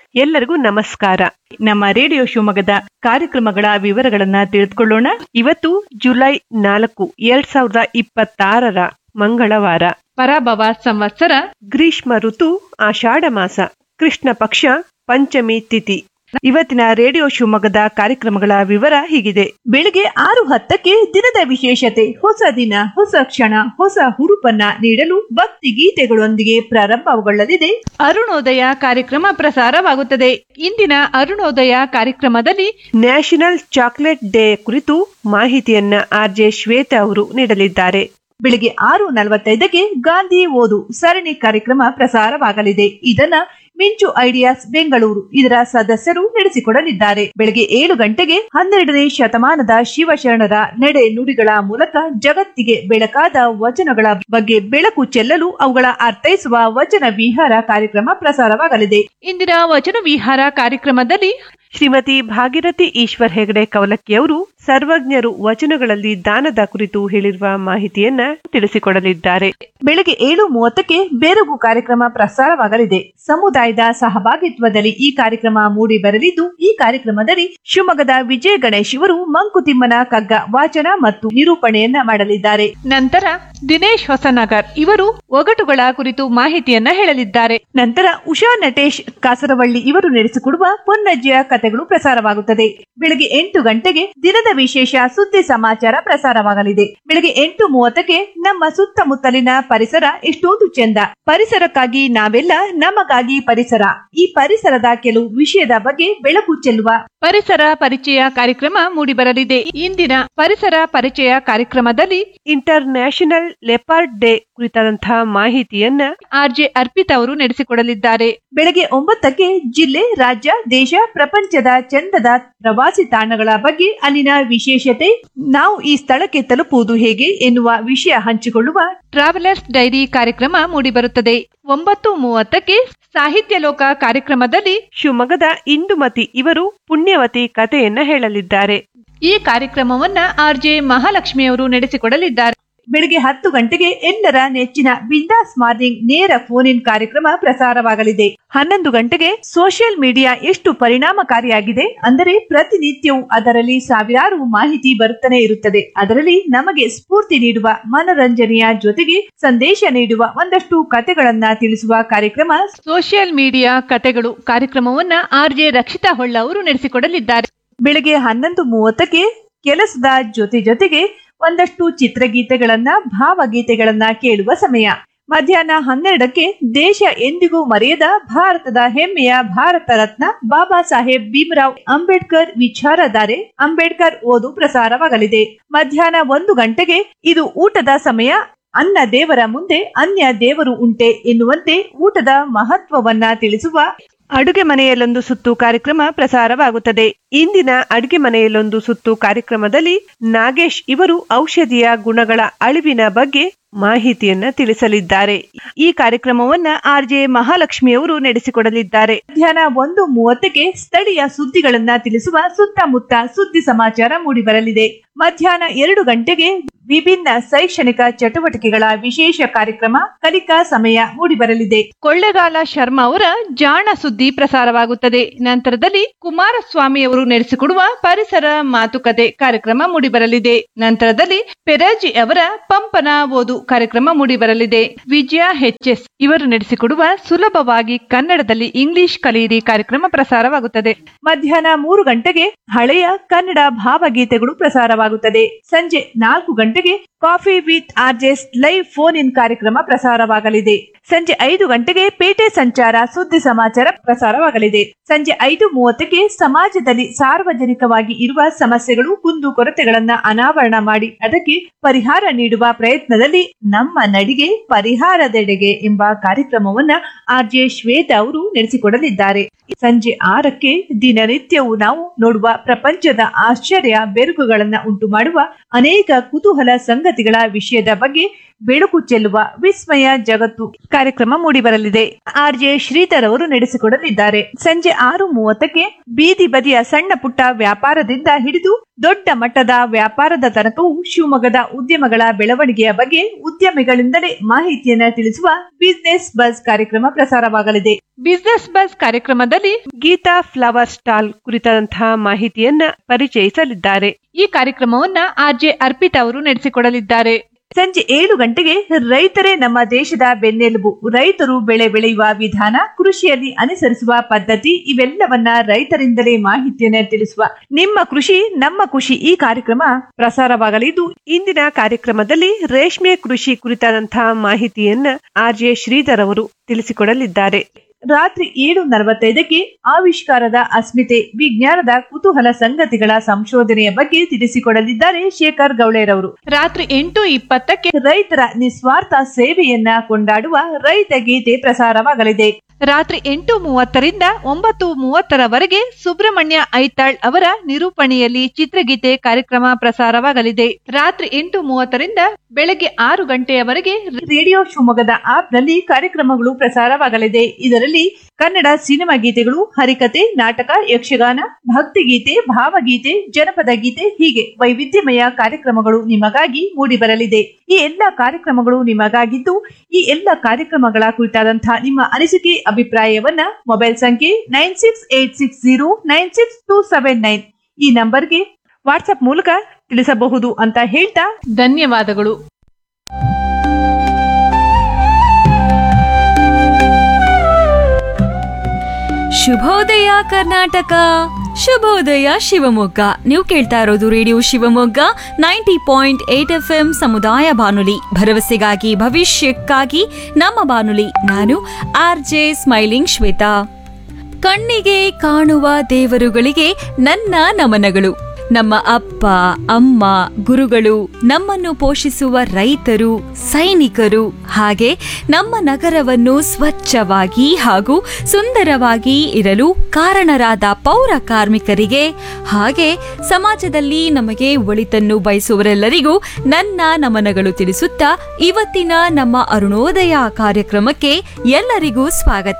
ಎಲ್ಲರಿಗೂ ನಮಸ್ಕಾರ ನಮ್ಮ ರೇಡಿಯೋ ಶಿವಮೊಗ್ಗದ ಕಾರ್ಯಕ್ರಮಗಳ ವಿವರಗಳನ್ನ ತಿಳಿದುಕೊಳ್ಳೋಣ ಇವತ್ತು ಜುಲೈ ನಾಲ್ಕು ಎರಡ್ ಸಾವಿರದ ಇಪ್ಪತ್ತಾರರ ಮಂಗಳವಾರ ಪರಾಭವ ಸಂವತ್ಸರ ಗ್ರೀಷ್ಮ ಋತು ಆಷಾಢ ಮಾಸ ಕೃಷ್ಣ ಪಕ್ಷ ಪಂಚಮಿ ತಿಥಿ ಇವತ್ತಿನ ರೇಡಿಯೋ ಶಿವಮೊಗ್ಗದ ಕಾರ್ಯಕ್ರಮಗಳ ವಿವರ ಹೀಗಿದೆ ಬೆಳಿಗ್ಗೆ ಆರು ಹತ್ತಕ್ಕೆ ದಿನದ ವಿಶೇಷತೆ ಹೊಸ ದಿನ ಹೊಸ ಕ್ಷಣ ಹೊಸ ಹುರುಪನ್ನ ನೀಡಲು ಭಕ್ತಿ ಗೀತೆಗಳೊಂದಿಗೆ ಪ್ರಾರಂಭಗೊಳ್ಳಲಿದೆ ಅರುಣೋದಯ ಕಾರ್ಯಕ್ರಮ ಪ್ರಸಾರವಾಗುತ್ತದೆ ಇಂದಿನ ಅರುಣೋದಯ ಕಾರ್ಯಕ್ರಮದಲ್ಲಿ ನ್ಯಾಷನಲ್ ಚಾಕ್ಲೇಟ್ ಡೇ ಕುರಿತು ಮಾಹಿತಿಯನ್ನ ಆರ್ಜೆ ಶ್ವೇತಾ ಅವರು ನೀಡಲಿದ್ದಾರೆ ಬೆಳಿಗ್ಗೆ ಆರು ನಲವತ್ತೈದಕ್ಕೆ ಗಾಂಧಿ ಓದು ಸರಣಿ ಕಾರ್ಯಕ್ರಮ ಪ್ರಸಾರವಾಗಲಿದೆ ಇದನ್ನ ಮಿಂಚು ಐಡಿಯಾಸ್ ಬೆಂಗಳೂರು ಇದರ ಸದಸ್ಯರು ನಡೆಸಿಕೊಡಲಿದ್ದಾರೆ ಬೆಳಗ್ಗೆ ಏಳು ಗಂಟೆಗೆ ಹನ್ನೆರಡನೇ ಶತಮಾನದ ಶಿವಶರಣರ ನಡೆ ನುಡಿಗಳ ಮೂಲಕ ಜಗತ್ತಿಗೆ ಬೆಳಕಾದ ವಚನಗಳ ಬಗ್ಗೆ ಬೆಳಕು ಚೆಲ್ಲಲು ಅವುಗಳ ಅರ್ಥೈಸುವ ವಚನ ವಿಹಾರ ಕಾರ್ಯಕ್ರಮ ಪ್ರಸಾರವಾಗಲಿದೆ ಇಂದಿನ ವಚನ ವಿಹಾರ ಕಾರ್ಯಕ್ರಮದಲ್ಲಿ ಶ್ರೀಮತಿ ಭಾಗೀರಥಿ ಈಶ್ವರ್ ಹೆಗಡೆ ಕವಲಕ್ಕಿ ಅವರು ಸರ್ವಜ್ಞರು ವಚನಗಳಲ್ಲಿ ದಾನದ ಕುರಿತು ಹೇಳಿರುವ ಮಾಹಿತಿಯನ್ನ ತಿಳಿಸಿಕೊಡಲಿದ್ದಾರೆ ಬೆಳಗ್ಗೆ ಏಳು ಮೂವತ್ತಕ್ಕೆ ಬೇರಗು ಕಾರ್ಯಕ್ರಮ ಪ್ರಸಾರವಾಗಲಿದೆ ಸಮುದಾಯದ ಸಹಭಾಗಿತ್ವದಲ್ಲಿ ಈ ಕಾರ್ಯಕ್ರಮ ಮೂಡಿ ಬರಲಿದ್ದು ಈ ಕಾರ್ಯಕ್ರಮದಲ್ಲಿ ಶಿವಮೊಗ್ಗದ ವಿಜಯ ಗಣೇಶ್ ಇವರು ಮಂಕುತಿಮ್ಮನ ಕಗ್ಗ ವಾಚನ ಮತ್ತು ನಿರೂಪಣೆಯನ್ನ ಮಾಡಲಿದ್ದಾರೆ ನಂತರ ದಿನೇಶ್ ಹೊಸನಗರ್ ಇವರು ಒಗಟುಗಳ ಕುರಿತು ಮಾಹಿತಿಯನ್ನ ಹೇಳಲಿದ್ದಾರೆ ನಂತರ ಉಷಾ ನಟೇಶ್ ಕಾಸರವಳ್ಳಿ ಇವರು ನಡೆಸಿಕೊಡುವ ಪೊನ್ನಜ್ಜಿಯ ಕಥೆಗಳು ಪ್ರಸಾರವಾಗುತ್ತದೆ ಬೆಳಗ್ಗೆ ಎಂಟು ಗಂಟೆಗೆ ದಿನದ ವಿಶೇಷ ಸುದ್ದಿ ಸಮಾಚಾರ ಪ್ರಸಾರವಾಗಲಿದೆ ಬೆಳಗ್ಗೆ ಎಂಟು ಮೂವತ್ತಕ್ಕೆ ನಮ್ಮ ಸುತ್ತಮುತ್ತಲಿನ ಪರಿಸರ ಎಷ್ಟೊಂದು ಚೆಂದ ಪರಿಸರಕ್ಕಾಗಿ ನಾವೆಲ್ಲ ನಮಗಾಗಿ ಪರಿಸರ ಈ ಪರಿಸರದ ಕೆಲವು ವಿಷಯದ ಬಗ್ಗೆ ಬೆಳಕು ಚೆಲ್ಲುವ ಪರಿಸರ ಪರಿಚಯ ಕಾರ್ಯಕ್ರಮ ಮೂಡಿಬರಲಿದೆ ಇಂದಿನ ಪರಿಸರ ಪರಿಚಯ ಕಾರ್ಯಕ್ರಮದಲ್ಲಿ ಇಂಟರ್ ನ್ಯಾಷನಲ್ ಲೆಪಾರ್ಡ್ ಡೇ ಕುರಿತಾದಂತಹ ಮಾಹಿತಿಯನ್ನ ಆರ್ಜೆ ಅರ್ಪಿತಾ ಅವರು ನಡೆಸಿಕೊಡಲಿದ್ದಾರೆ ಬೆಳಗ್ಗೆ ಒಂಬತ್ತಕ್ಕೆ ಜಿಲ್ಲೆ ರಾಜ್ಯ ದೇಶ ಪ್ರಪಂಚದ ಚಂದದ ಪ್ರವಾಸಿ ತಾಣಗಳ ಬಗ್ಗೆ ಅಲ್ಲಿನ ವಿಶೇಷತೆ ನಾವು ಈ ಸ್ಥಳಕ್ಕೆ ತಲುಪುವುದು ಹೇಗೆ ಎನ್ನುವ ವಿಷಯ ಹಂಚಿಕೊಳ್ಳುವ ಟ್ರಾವೆಲರ್ಸ್ ಡೈರಿ ಕಾರ್ಯಕ್ರಮ ಮೂಡಿಬರುತ್ತದೆ ಒಂಬತ್ತು ಮೂವತ್ತಕ್ಕೆ ಸಾಹಿತ್ಯ ಲೋಕ ಕಾರ್ಯಕ್ರಮದಲ್ಲಿ ಶಿವಮೊಗ್ಗದ ಇಂದುಮತಿ ಇವರು ಪುಣ್ಯವತಿ ಕಥೆಯನ್ನ ಹೇಳಲಿದ್ದಾರೆ ಈ ಕಾರ್ಯಕ್ರಮವನ್ನ ಆರ್ಜೆ ಮಹಾಲಕ್ಷ್ಮಿ ಅವರು ನಡೆಸಿಕೊಡಲಿದ್ದಾರೆ ಬೆಳಿಗ್ಗೆ ಹತ್ತು ಗಂಟೆಗೆ ಎಲ್ಲರ ನೆಚ್ಚಿನ ಬಿಂದಾಸ್ ಮಾರ್ನಿಂಗ್ ನೇರ ಫೋನ್ ಇನ್ ಕಾರ್ಯಕ್ರಮ ಪ್ರಸಾರವಾಗಲಿದೆ ಹನ್ನೊಂದು ಗಂಟೆಗೆ ಸೋಷಿಯಲ್ ಮೀಡಿಯಾ ಎಷ್ಟು ಪರಿಣಾಮಕಾರಿಯಾಗಿದೆ ಅಂದರೆ ಪ್ರತಿನಿತ್ಯವೂ ಅದರಲ್ಲಿ ಸಾವಿರಾರು ಮಾಹಿತಿ ಬರುತ್ತಾನೆ ಇರುತ್ತದೆ ಅದರಲ್ಲಿ ನಮಗೆ ಸ್ಫೂರ್ತಿ ನೀಡುವ ಮನರಂಜನೆಯ ಜೊತೆಗೆ ಸಂದೇಶ ನೀಡುವ ಒಂದಷ್ಟು ಕಥೆಗಳನ್ನ ತಿಳಿಸುವ ಕಾರ್ಯಕ್ರಮ ಸೋಷಿಯಲ್ ಮೀಡಿಯಾ ಕತೆಗಳು ಕಾರ್ಯಕ್ರಮವನ್ನ ಆರ್ಜೆ ರಕ್ಷಿತಾ ಹೊಳ್ಳ ಅವರು ನಡೆಸಿಕೊಡಲಿದ್ದಾರೆ ಬೆಳಗ್ಗೆ ಹನ್ನೊಂದು ಮೂವತ್ತಕ್ಕೆ ಕೆಲಸದ ಜೊತೆ ಜೊತೆಗೆ ಒಂದಷ್ಟು ಚಿತ್ರಗೀತೆಗಳನ್ನ ಭಾವಗೀತೆಗಳನ್ನ ಕೇಳುವ ಸಮಯ ಮಧ್ಯಾಹ್ನ ಹನ್ನೆರಡಕ್ಕೆ ದೇಶ ಎಂದಿಗೂ ಮರೆಯದ ಭಾರತದ ಹೆಮ್ಮೆಯ ಭಾರತ ರತ್ನ ಬಾಬಾ ಸಾಹೇಬ್ ಭೀಮರಾವ್ ಅಂಬೇಡ್ಕರ್ ವಿಚಾರಧಾರೆ ಅಂಬೇಡ್ಕರ್ ಓದು ಪ್ರಸಾರವಾಗಲಿದೆ ಮಧ್ಯಾಹ್ನ ಒಂದು ಗಂಟೆಗೆ ಇದು ಊಟದ ಸಮಯ ಅನ್ನ ದೇವರ ಮುಂದೆ ಅನ್ಯ ದೇವರು ಉಂಟೆ ಎನ್ನುವಂತೆ ಊಟದ ಮಹತ್ವವನ್ನ ತಿಳಿಸುವ ಅಡುಗೆ ಮನೆಯಲ್ಲೊಂದು ಸುತ್ತು ಕಾರ್ಯಕ್ರಮ ಪ್ರಸಾರವಾಗುತ್ತದೆ ಇಂದಿನ ಅಡುಗೆ ಮನೆಯಲ್ಲೊಂದು ಸುತ್ತು ಕಾರ್ಯಕ್ರಮದಲ್ಲಿ ನಾಗೇಶ್ ಇವರು ಔಷಧಿಯ ಗುಣಗಳ ಅಳಿವಿನ ಬಗ್ಗೆ ಮಾಹಿತಿಯನ್ನ ತಿಳಿಸಲಿದ್ದಾರೆ ಈ ಕಾರ್ಯಕ್ರಮವನ್ನ ಆರ್ಜೆ ಮಹಾಲಕ್ಷ್ಮಿ ಅವರು ನಡೆಸಿಕೊಡಲಿದ್ದಾರೆ ಮಧ್ಯಾಹ್ನ ಒಂದು ಮೂವತ್ತಕ್ಕೆ ಸ್ಥಳೀಯ ಸುದ್ದಿಗಳನ್ನ ತಿಳಿಸುವ ಸುತ್ತಮುತ್ತ ಸುದ್ದಿ ಸಮಾಚಾರ ಮೂಡಿಬರಲಿದೆ ಮಧ್ಯಾಹ್ನ ಎರಡು ಗಂಟೆಗೆ ವಿಭಿನ್ನ ಶೈಕ್ಷಣಿಕ ಚಟುವಟಿಕೆಗಳ ವಿಶೇಷ ಕಾರ್ಯಕ್ರಮ ಕಲಿಕಾ ಸಮಯ ಮೂಡಿಬರಲಿದೆ ಕೊಳ್ಳೆಗಾಲ ಶರ್ಮಾ ಅವರ ಜಾಣ ಸುದ್ದಿ ಪ್ರಸಾರವಾಗುತ್ತದೆ ನಂತರದಲ್ಲಿ ಕುಮಾರಸ್ವಾಮಿ ಅವರು ನಡೆಸಿಕೊಡುವ ಪರಿಸರ ಮಾತುಕತೆ ಕಾರ್ಯಕ್ರಮ ಮೂಡಿಬರಲಿದೆ ನಂತರದಲ್ಲಿ ಪೆರಾಜಿ ಅವರ ಪಂಪನ ಓದು ಕಾರ್ಯಕ್ರಮ ಮೂಡಿಬರಲಿದೆ ವಿಜಯ ಎಸ್ ಇವರು ನಡೆಸಿಕೊಡುವ ಸುಲಭವಾಗಿ ಕನ್ನಡದಲ್ಲಿ ಇಂಗ್ಲಿಷ್ ಕಲಿಯಿರಿ ಕಾರ್ಯಕ್ರಮ ಪ್ರಸಾರವಾಗುತ್ತದೆ ಮಧ್ಯಾಹ್ನ ಮೂರು ಗಂಟೆಗೆ ಹಳೆಯ ಕನ್ನಡ ಭಾವಗೀತೆಗಳು ಪ್ರಸಾರವಾಗುತ್ತದೆ ಸಂಜೆ ನಾಲ್ಕು ಗಂಟೆಗೆ coffee with RJs live phone in ಕಾರ್ಯಕ್ರಮ ಪ್ರಸಾರವಾಗಲಿದೆ ಸಂಜೆ ಐದು ಗಂಟೆಗೆ ಪೇಟೆ ಸಂಚಾರ ಸುದ್ದಿ ಸಮಾಚಾರ ಪ್ರಸಾರವಾಗಲಿದೆ ಸಂಜೆ ಐದು ಮೂವತ್ತಕ್ಕೆ ಸಮಾಜದಲ್ಲಿ ಸಾರ್ವಜನಿಕವಾಗಿ ಇರುವ ಸಮಸ್ಯೆಗಳು ಕುಂದು ಕೊರತೆಗಳನ್ನ ಅನಾವರಣ ಮಾಡಿ ಅದಕ್ಕೆ ಪರಿಹಾರ ನೀಡುವ ಪ್ರಯತ್ನದಲ್ಲಿ ನಮ್ಮ ನಡಿಗೆ ಪರಿಹಾರದೆಡೆಗೆ ಎಂಬ ಕಾರ್ಯಕ್ರಮವನ್ನ ಆರ್ಜೆ ಶ್ವೇತಾ ಅವರು ನಡೆಸಿಕೊಡಲಿದ್ದಾರೆ ಸಂಜೆ ಆರಕ್ಕೆ ದಿನನಿತ್ಯವೂ ನಾವು ನೋಡುವ ಪ್ರಪಂಚದ ಆಶ್ಚರ್ಯ ಬೆರುಕುಗಳನ್ನ ಉಂಟು ಮಾಡುವ ಅನೇಕ ಕುತೂಹಲ ಸಂಗತಿಗಳ ವಿಷಯದ ಬಗ್ಗೆ ಬೆಳಕು ಚೆಲ್ಲುವ ವಿಸ್ಮಯ ಜಗತ್ತು ಕಾರ್ಯಕ್ರಮ ಮೂಡಿಬರಲಿದೆ ಆರ್ ಜೆ ಶ್ರೀಧರ್ ಅವರು ನಡೆಸಿಕೊಡಲಿದ್ದಾರೆ ಸಂಜೆ ಆರು ಮೂವತ್ತಕ್ಕೆ ಬೀದಿ ಬದಿಯ ಸಣ್ಣ ಪುಟ್ಟ ವ್ಯಾಪಾರದಿಂದ ಹಿಡಿದು ದೊಡ್ಡ ಮಟ್ಟದ ವ್ಯಾಪಾರದ ತನಕವೂ ಶಿವಮೊಗ್ಗದ ಉದ್ಯಮಗಳ ಬೆಳವಣಿಗೆಯ ಬಗ್ಗೆ ಉದ್ಯಮಿಗಳಿಂದಲೇ ಮಾಹಿತಿಯನ್ನ ತಿಳಿಸುವ ಬಿಸಿನೆಸ್ ಬಸ್ ಕಾರ್ಯಕ್ರಮ ಪ್ರಸಾರವಾಗಲಿದೆ ಬಿಸ್ನೆಸ್ ಬಸ್ ಕಾರ್ಯಕ್ರಮದಲ್ಲಿ ಗೀತಾ ಫ್ಲವರ್ ಸ್ಟಾಲ್ ಕುರಿತಾದಂತಹ ಮಾಹಿತಿಯನ್ನ ಪರಿಚಯಿಸಲಿದ್ದಾರೆ ಈ ಕಾರ್ಯಕ್ರಮವನ್ನ ಆರ್ಜೆ ಅರ್ಪಿತಾ ಅವರು ನಡೆಸಿಕೊಡಲಿದ್ದಾರೆ ಸಂಜೆ ಏಳು ಗಂಟೆಗೆ ರೈತರೇ ನಮ್ಮ ದೇಶದ ಬೆನ್ನೆಲುಬು ರೈತರು ಬೆಳೆ ಬೆಳೆಯುವ ವಿಧಾನ ಕೃಷಿಯಲ್ಲಿ ಅನುಸರಿಸುವ ಪದ್ಧತಿ ಇವೆಲ್ಲವನ್ನ ರೈತರಿಂದಲೇ ಮಾಹಿತಿಯನ್ನ ತಿಳಿಸುವ ನಿಮ್ಮ ಕೃಷಿ ನಮ್ಮ ಖುಷಿ ಈ ಕಾರ್ಯಕ್ರಮ ಪ್ರಸಾರವಾಗಲಿದ್ದು ಇಂದಿನ ಕಾರ್ಯಕ್ರಮದಲ್ಲಿ ರೇಷ್ಮೆ ಕೃಷಿ ಕುರಿತಾದಂತಹ ಮಾಹಿತಿಯನ್ನ ಆರ್ ಜೆ ಶ್ರೀಧರ್ ಅವರು ತಿಳಿಸಿಕೊಡಲಿದ್ದಾರೆ ರಾತ್ರಿ ಏಳು ನಲವತ್ತೈದಕ್ಕೆ ಆವಿಷ್ಕಾರದ ಅಸ್ಮಿತೆ ವಿಜ್ಞಾನದ ಕುತೂಹಲ ಸಂಗತಿಗಳ ಸಂಶೋಧನೆಯ ಬಗ್ಗೆ ತಿಳಿಸಿಕೊಡಲಿದ್ದಾರೆ ಶೇಖರ್ ಗೌಳೇರವರು ರಾತ್ರಿ ಎಂಟು ಇಪ್ಪತ್ತಕ್ಕೆ ರೈತರ ನಿಸ್ವಾರ್ಥ ಸೇವೆಯನ್ನ ಕೊಂಡಾಡುವ ರೈತ ಗೀತೆ ಪ್ರಸಾರವಾಗಲಿದೆ ರಾತ್ರಿ ಎಂಟು ಮೂವತ್ತರಿಂದ ಒಂಬತ್ತು ಮೂವತ್ತರವರೆಗೆ ಸುಬ್ರಹ್ಮಣ್ಯ ಐತಾಳ್ ಅವರ ನಿರೂಪಣೆಯಲ್ಲಿ ಚಿತ್ರಗೀತೆ ಕಾರ್ಯಕ್ರಮ ಪ್ರಸಾರವಾಗಲಿದೆ ರಾತ್ರಿ ಎಂಟು ಮೂವತ್ತರಿಂದ ಬೆಳಗ್ಗೆ ಆರು ಗಂಟೆಯವರೆಗೆ ರೇಡಿಯೋ ಶಿವಮೊಗ್ಗದ ಆಪ್ ನಲ್ಲಿ ಕಾರ್ಯಕ್ರಮಗಳು ಪ್ರಸಾರವಾಗಲಿದೆ ಇದರಲ್ಲಿ ಕನ್ನಡ ಸಿನಿಮಾ ಗೀತೆಗಳು ಹರಿಕತೆ ನಾಟಕ ಯಕ್ಷಗಾನ ಭಕ್ತಿಗೀತೆ ಭಾವಗೀತೆ ಜನಪದ ಗೀತೆ ಹೀಗೆ ವೈವಿಧ್ಯಮಯ ಕಾರ್ಯಕ್ರಮಗಳು ನಿಮಗಾಗಿ ಮೂಡಿಬರಲಿದೆ ಈ ಎಲ್ಲ ಕಾರ್ಯಕ್ರಮಗಳು ನಿಮಗಾಗಿದ್ದು ಈ ಎಲ್ಲ ಕಾರ್ಯಕ್ರಮಗಳ ಕುರಿತಾದಂತಹ ನಿಮ್ಮ ಅನಿಸಿಕೆ ಅಭಿಪ್ರಾಯವನ್ನ ಮೊಬೈಲ್ ಸಂಖ್ಯೆ nine six eight six zero nine six two seven nine ಈ ನಂಬರ್ಗೆ ವಾಟ್ಸ್ಆಪ್ ಮೂಲಕ ತಿಳಿಸಬಹುದು ಅಂತ ಹೇಳ್ತಾ ಧನ್ಯವಾದಗಳು ಶುಭೋದಯ ಕರ್ನಾಟಕ ಶುಭೋದಯ ಶಿವಮೊಗ್ಗ ನೀವು ಕೇಳ್ತಾ ಇರೋದು radio Shivamogga ninety point eight F M ಸಮುದಾಯ ಬಾನುಲಿ ಭರವಸೆಗಾಗಿ ಭವಿಷ್ಯಕ್ಕಾಗಿ ನಮ್ಮ ಬಾನುಲಿ ನಾನು ಆರ್ ಜೆ ಸ್ಮೈಲಿಂಗ್ ಶ್ವೇತಾ ಕಣ್ಣಿಗೆ ಕಾಣುವ ದೇವರುಗಳಿಗೆ ನನ್ನ ನಮನಗಳು ನಮ್ಮ ಅಪ್ಪ ಅಮ್ಮ ಗುರುಗಳು ನಮ್ಮನ್ನು ಪೋಷಿಸುವ ರೈತರು ಸೈನಿಕರು ಹಾಗೆ ನಮ್ಮ ನಗರವನ್ನು ಸ್ವಚ್ಛವಾಗಿ ಹಾಗೂ ಸುಂದರವಾಗಿ ಇರಲು ಕಾರಣರಾದ ಪೌರ ಕಾರ್ಮಿಕರಿಗೆ ಹಾಗೆ ಸಮಾಜದಲ್ಲಿ ನಮಗೆ ಒಳಿತನ್ನು ಬಯಸುವರೆಲ್ಲರಿಗೂ ನನ್ನ ನಮನಗಳು ತಿಳಿಸುತ್ತಾ ಇವತ್ತಿನ ನಮ್ಮ ಅರುಣೋದಯ ಕಾರ್ಯಕ್ರಮಕ್ಕೆ ಎಲ್ಲರಿಗೂ ಸ್ವಾಗತ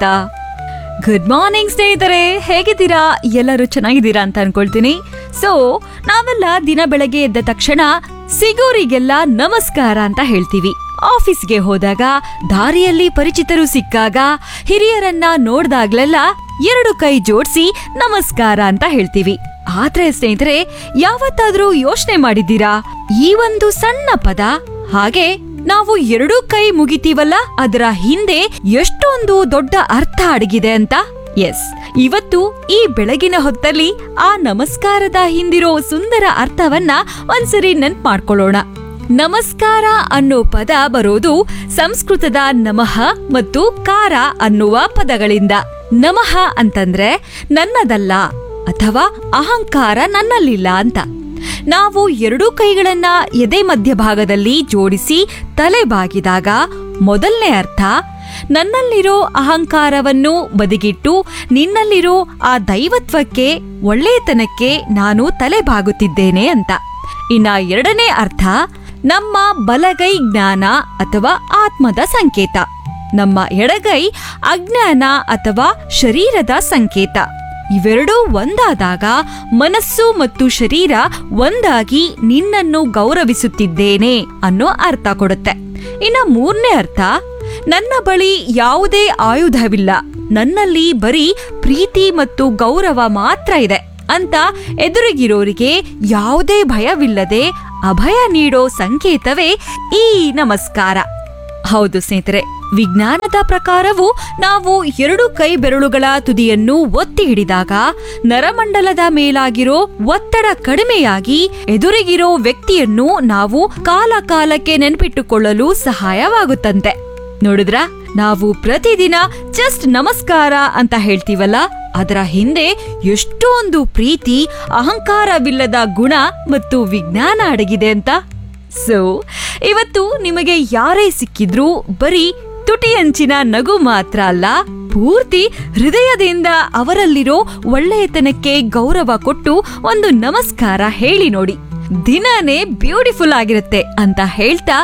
ಗುಡ್ ಮಾರ್ನಿಂಗ್ ಸ್ನೇಹಿತರೆ ಹೇಗಿದ್ದೀರಾ ಎಲ್ಲರೂ ಚೆನ್ನಾಗಿದ್ದೀರಾ ಅಂತ ಅನ್ಕೊಳ್ತೀನಿ ಸೊ ನಾವೆಲ್ಲ ದಿನ ಬೆಳಗ್ಗೆ ಎದ್ದ ತಕ್ಷಣ ಸಿಗೋರಿಗೆಲ್ಲ ನಮಸ್ಕಾರ ಅಂತ ಹೇಳ್ತೀವಿ ಆಫೀಸ್ಗೆ ಹೋದಾಗ ದಾರಿಯಲ್ಲಿ ಪರಿಚಿತರು ಸಿಕ್ಕಾಗ ಹಿರಿಯರನ್ನ ನೋಡ್ದಾಗ್ಲೆಲ್ಲ ಎರಡು ಕೈ ಜೋಡಿಸಿ ನಮಸ್ಕಾರ ಅಂತ ಹೇಳ್ತೀವಿ ಆದ್ರೆ ಸ್ನೇಹಿತರೆ ಯಾವತ್ತಾದ್ರೂ ಯೋಚನೆ ಮಾಡಿದ್ದೀರಾ ಈ ಒಂದು ಸಣ್ಣ ಪದ ಹಾಗೆ ನಾವು ಎರಡೂ ಕೈ ಮುಗಿತೀವಲ್ಲ ಅದರ ಹಿಂದೆ ಎಷ್ಟೊಂದು ದೊಡ್ಡ ಅರ್ಥ ಅಡಗಿದೆ ಅಂತ ಎಸ್ ಇವತ್ತು ಈ ಬೆಳಗಿನ ಹೊತ್ತಲ್ಲಿ ಆ ನಮಸ್ಕಾರದ ಹಿಂದಿರೋ ಸುಂದರ ಅರ್ಥವನ್ನ ಒಂದ್ಸರಿ ನೆನ್ಪ್ ಮಾಡ್ಕೊಳ್ಳೋಣ ನಮಸ್ಕಾರ ಅನ್ನೋ ಪದ ಬರೋದು ಸಂಸ್ಕೃತದ ನಮಃ ಮತ್ತು ಕಾರ ಅನ್ನುವ ಪದಗಳಿಂದ ನಮಃ ಅಂತಂದ್ರೆ ನನ್ನದಲ್ಲ ಅಥವಾ ಅಹಂಕಾರ ನನ್ನಲ್ಲಿಲ್ಲ ಅಂತ ನಾವು ಎರಡೂ ಕೈಗಳನ್ನ ಎದೆ ಮಧ್ಯಭಾಗದಲ್ಲಿ ಜೋಡಿಸಿ ತಲೆ ಬಾಗಿದಾಗ ಮೊದಲನೇ ಅರ್ಥ ನನ್ನಲ್ಲಿರೋ ಅಹಂಕಾರವನ್ನು ಬದಿಗಿಟ್ಟು ನಿನ್ನಲ್ಲಿರೋ ಆ ದೈವತ್ವಕ್ಕೆ ಒಳ್ಳೆಯತನಕ್ಕೆ ನಾನು ತಲೆ ಬಾಗುತ್ತಿದ್ದೇನೆ ಅಂತ ಇನ್ನ ಎರಡನೇ ಅರ್ಥ ನಮ್ಮ ಬಲಗೈ ಜ್ಞಾನ ಅಥವಾ ಆತ್ಮದ ಸಂಕೇತ ನಮ್ಮ ಎಡಗೈ ಅಜ್ಞಾನ ಅಥವಾ ಶರೀರದ ಸಂಕೇತ ಇವೆರಡೂ ಒಂದಾದಾಗ ಮನಸ್ಸು ಮತ್ತು ಶರೀರ ಒಂದಾಗಿ ನಿನ್ನನ್ನು ಗೌರವಿಸುತ್ತಿದ್ದೇನೆ ಅನ್ನೋ ಅರ್ಥ ಕೊಡುತ್ತೆ ಇನ್ನ ಮೂರನೇ ಅರ್ಥ ನನ್ನ ಬಳಿ ಯಾವುದೇ ಆಯುಧವಿಲ್ಲ ನನ್ನಲ್ಲಿ ಬರೀ ಪ್ರೀತಿ ಮತ್ತು ಗೌರವ ಮಾತ್ರ ಇದೆ ಅಂತ ಎದುರಿಗಿರೋರಿಗೆ ಯಾವುದೇ ಭಯವಿಲ್ಲದೆ ಅಭಯ ನೀಡೋ ಸಂಕೇತವೇ ಈ ನಮಸ್ಕಾರ ಹೌದು ಸ್ನೇಹಿತರೆ ವಿಜ್ಞಾನದ ಪ್ರಕಾರವು ನಾವು ಎರಡು ಕೈ ಬೆರಳುಗಳ ತುದಿಯನ್ನು ಒತ್ತಿ ಹಿಡಿದಾಗ ನರಮಂಡಲದ ಮೇಲಾಗಿರೋ ಒತ್ತಡ ಕಡಿಮೆಯಾಗಿ ಎದುರಿಗಿರೋ ವ್ಯಕ್ತಿಯನ್ನು ನಾವು ಕಾಲ ಕಾಲಕ್ಕೆ ನೆನಪಿಟ್ಟುಕೊಳ್ಳಲು ಸಹಾಯವಾಗುತ್ತಂತೆ ನೋಡಿದ್ರ ನಾವು ಪ್ರತಿದಿನ ಜಸ್ಟ್ ನಮಸ್ಕಾರ ಅಂತ ಹೇಳ್ತೀವಲ್ಲ ಅದರ ಹಿಂದೆ ಎಷ್ಟೊಂದು ಪ್ರೀತಿ ಅಹಂಕಾರವಿಲ್ಲದ ಗುಣ ಮತ್ತು ವಿಜ್ಞಾನ ಅಡಗಿದೆ ಅಂತ ಸೊ ಇವತ್ತು ನಿಮಗೆ ಯಾರೇ ಸಿಕ್ಕಿದ್ರೂ ಬರೀ ತುಟಿ ಅಂಚಿನ ನಗು ಮಾತ್ರ ಅಲ್ಲ ಪೂರ್ತಿ ಹೃದಯದಿಂದ ಅವರಲ್ಲಿರೋ ಒಳ್ಳೆಯತನಕ್ಕೆ ಗೌರವ ಕೊಟ್ಟು ಒಂದು ನಮಸ್ಕಾರ ಹೇಳಿ ನೋಡಿ ದಿನನೇ ಬ್ಯೂಟಿಫುಲ್ ಆಗಿರುತ್ತೆ ಅಂತ ಹೇಳ್ತಾ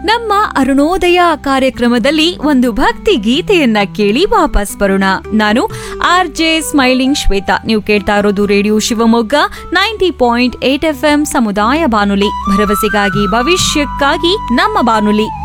ನಮ್ಮ ಅರುಣೋದಯ ಕಾರ್ಯಕ್ರಮದಲ್ಲಿ ಒಂದು ಭಕ್ತಿ ಗೀತೆಯನ್ನ ಕೇಳಿ ವಾಪಸ್ ಬರೋಣ ನಾನು ಆರ್ ಜೆ ಸ್ಮೈಲಿಂಗ್ ಶ್ವೇತಾ ನೀವು ಕೇಳ್ತಾ ಇರೋದು radio Shivamogga ninety point eight F M ಸಮುದಾಯ ಬಾನುಲಿ ಭರವಸೆಗಾಗಿ ಭವಿಷ್ಯಕ್ಕಾಗಿ ನಮ್ಮ ಬಾನುಲಿ